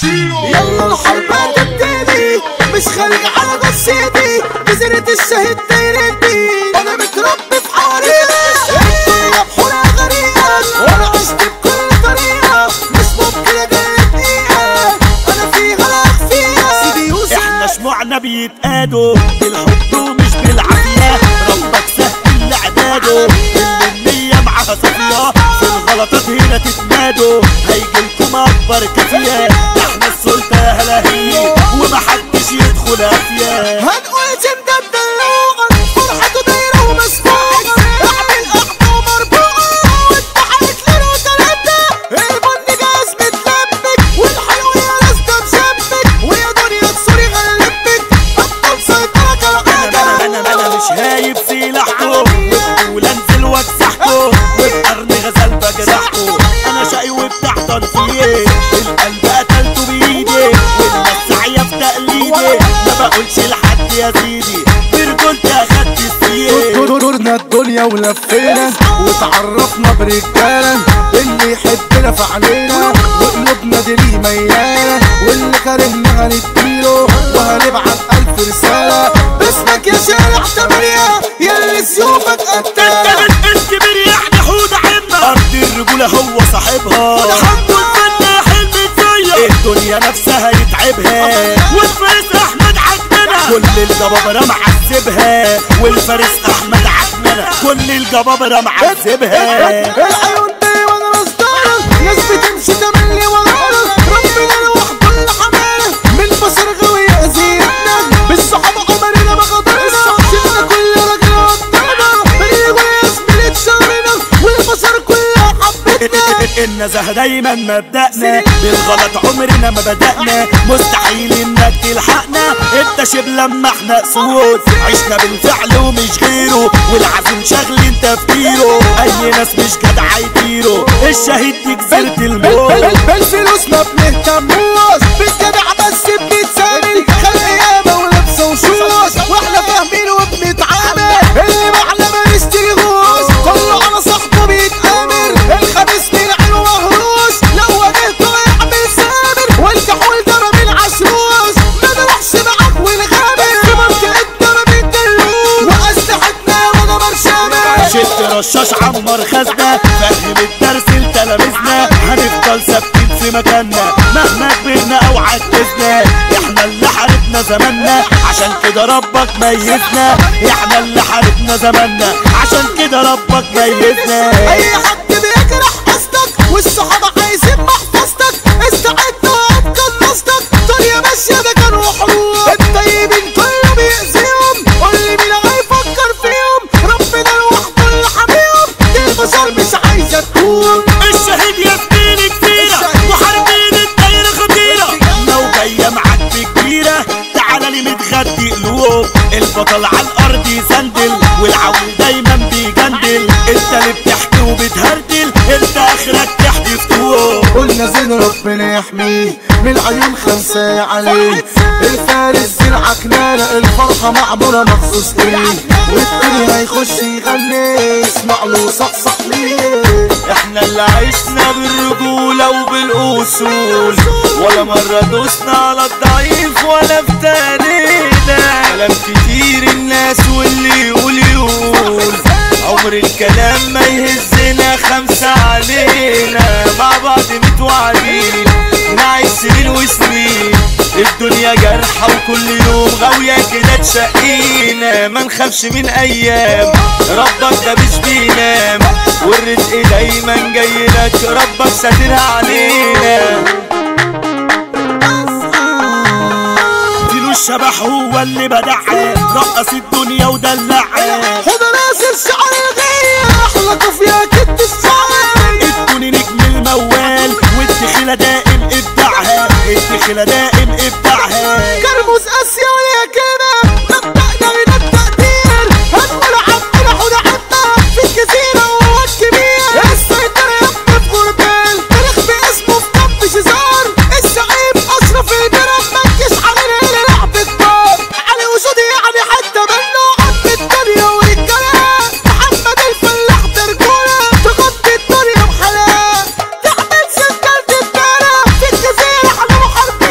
يلا الحرب هتبتدي مش خارج على جثتي جزيرة الشهيد دايرتي انا متربي في حريقة الدنيا بحورها غريقة وانا عشت بكل طريقة مش ممكن اجرب دقيقة انا فيها لا اخفيها سيدي يوسف احنا شموعنا بيتقادوا بالحب ومش بالعافية ربك سهل لعباده اللي النية معاها صافية في الغلطات هنا تتنادوا هيجيلكم اكبر كافية احنا السلطة هلاهي ومحدش يدخل افيا هنقول زمدة الدلوعة فرحته دايرة ومسكوعة اعمل قحطة ومربوعة وانت حالك ليلة وتلاتة البن جاهز متلبك والحلو يا ناس ده مشبك ويا دنيا تسوري غلبك ابطال سيطرة انا كالعادة انا انا انا مش هايب سلاحكم وبقول انزل واكسحكم وبقرن غزال بجرحكم انا شقي وبتاع تنفيذ القلب قتلته بايدي والناس سعيه في تقليدي ما بقولش لحد يا سيدي برجولتي اخدت السيف دورنا الدنيا ولفينا وتعرفنا برجالة اللي يحبنا في علينا وقلوبنا دي ليه ميالة واللي كارهنا هنديله وهنبعت ألف رسالة باسمك يا شارع تمانية يلي سيوفك قتالة الكبير يعني حوض عمة ارض الرجولة هو صاحبها الحمد لله حلم زيك الدنيا نفسها يتعبها والفارس احمد عجننا كل الجبابرة معذبها والفارس احمد عجننا كل الجبابرة معذبها العيون دي وانا رصدانة ناس بتمشي تملي ورانا ربنا لوحده اللي حمانا من بشر غوي يأذينا بالصحابة عمرنا ما غدرنا شلنا كل راجل قدامنا اللي يقول يا زميلي اتشرنا والبشر كلها حبتنا النزاهة دايما مبدأنا بالغلط عمرنا ما بدأنا مستحيل انك تلحقنا انت شبه لما احنا اسود عشنا بالفعل ومش غيره والعزم شغل تفكيره اي ناس مش جدع يطيروا الشهيد دي جزيرة الموت بالفلوس ما بنهتموش بالجدع بس بنتسامل خلق ياما ولبسه وشوش واحنا فاهمين وبنتعامل اللي معنا ما نشتريهوش كله على صاحبه بيتآمر الخميس من عينه مهروش لو واجهته يعمل سامر والكحول ضرب العشروش ما نروحش معاك ونغامر في منطقة ضرب الدلوش وأسلحتنا وانا برشامل شفت رشاش عمر خزنة فهم الدرس لتلاميذنا هنفضل ثابتين في مكاننا مهما كبرنا او عجزنا احنا اللي حاربنا زماننا عشان كده ربك ميزنا احنا اللي حاربنا زماننا عشان كده ربك ميزنا اي حد بيجرح قصدك والصحابة عايزين محفظتك استعد وابقى قصدك دنيا ماشية ده كان وحروب الطيبين كله بيأذيهم قول لي مين هيفكر فيهم ربنا لوحده اللي حاميهم دي البشر مش عايزة تقوم الشهيد يا زميلي كتيرة وحاربين الدايرة خطيرة لو جاية معاك بكبيرة تعالى لي متغدي قلوب البطل على الارض يسندل والعول دايما بيجندل انت اللي بتحكي وبتهردل انت اخرك تحكي فتوق قلنا زين ربنا يحميه من عيون خمسة عليه الفارس زين عكنانة الفرحة معمولة مخصوص ليه والتاني هيخش يغني اسمع له صحصح ليه احنا اللي عشنا بالرجولة وبالأصول ولا مرة دوسنا على الضعيف ولا افترينا كلام كتير الناس واللي يقول يقول عمر الكلام ما يهزنا خمسة علينا مع بعض متوعدين نعيش سنين وسنين الدنيا جرحة وكل يوم غاوية كده تشقينا ما نخافش من أيام ربك ده مش بينام والرزق دايما جاي لك ربك ساترها علينا فيلو الشبح هو اللي بدعها رقص الدنيا ودلعها خد راس الشعر الغير احلى كافية كت الشعر ادوني نجم الموال والدخلة دائم ابداعها الدخلة دائم ابداعها كرموز اسيا يا كده نبدأنا من التقدير هنقول عمنا حونا عنا في الجزيرة وهو الكبير السيطرة يا ابني في غربال تاريخ باسمه في كف شزار الزعيم اشرف البرم مكش علينا الى لعب كبار علي وجودي يعني حتى منه عم الدنيا ورجالة محمد الفلاح برجولة تغطي الدنيا بحلال تعمل سجلة الدارة في الجزيرة احنا محاربين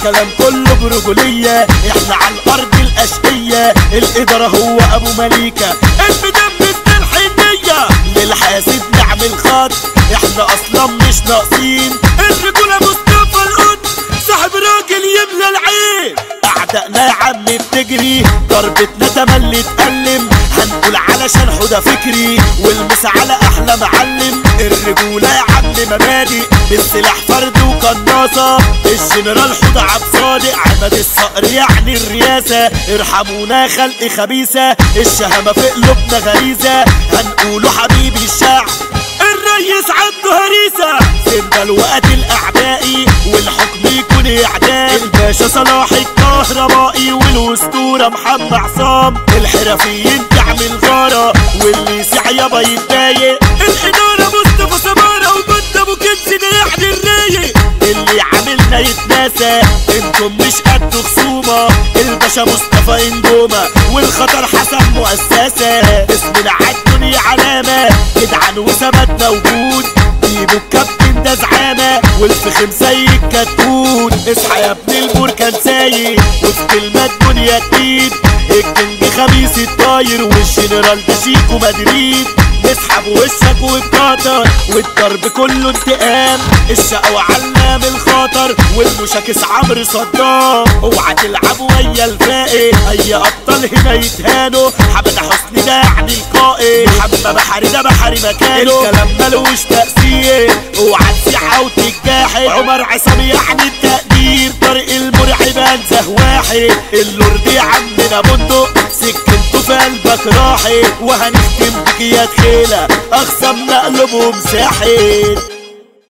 والكلام كله برجولية احنا على الارض الاشقية الادارة هو ابو مليكة المدمس الحنية للحاسد نعمل خط احنا اصلا مش ناقصين الرجولة مصطفى القد صاحب راجل يملى العين اعدائنا يا عم بتجري ضربتنا تملي تألم هنقول علشان حدا فكري والمس على احلى معلم الرجولة يا عم مبادئ بالسلاح فرد وقناصة الجنرال حوض عبد صادق عماد الصقر يعني الرياسة ارحمونا خلق خبيثة الشهامة في قلوبنا غريزة هنقوله حبيبي الشعب الريس عنده هريسة سيبنا الوقت الأعدائي والحكم يكون إعدام الباشا صلاح الكهربائي والأسطورة محمد عصام الحرفيين تعمل غارة واللي يسيح يابا يتضايق الإدارة مصطفى سمارة وبنت أبو كنز ده يعني الرايق اللي عاملنا يتناسى انتم مش قد خصومة الباشا مصطفى انجومة والخطر حسن مؤسسة اسمنا عالدنيا علامة جدعان وثبتنا وجود جيبوا الكابتن ده زعامة والفخم زي الكتكوت اصحى يا ابن البركان سايق وفي كلمة الدنيا جديد الكينج خميس الطاير والجنرال ده شيكو مدريد نسحب وشك وبكاتر والضرب كله انتقام الشقوى علام الخطر والمشاكس عمرو صدام اوعى تلعب ويا الفائق اي ابطال هنا يتهانوا حمد حسني ده يعني القائد محمد بحري ده بحري مكانه الكلام ملوش تأثير اوعى تسيح وتتجاحد عمر عصام يعني التقدير طريق المرعب انزه واحد اللورد يا عمنا بندق سكنته في قلبك راحت وهنختم بك يا تخيلة اخصم نقلبهم ساحت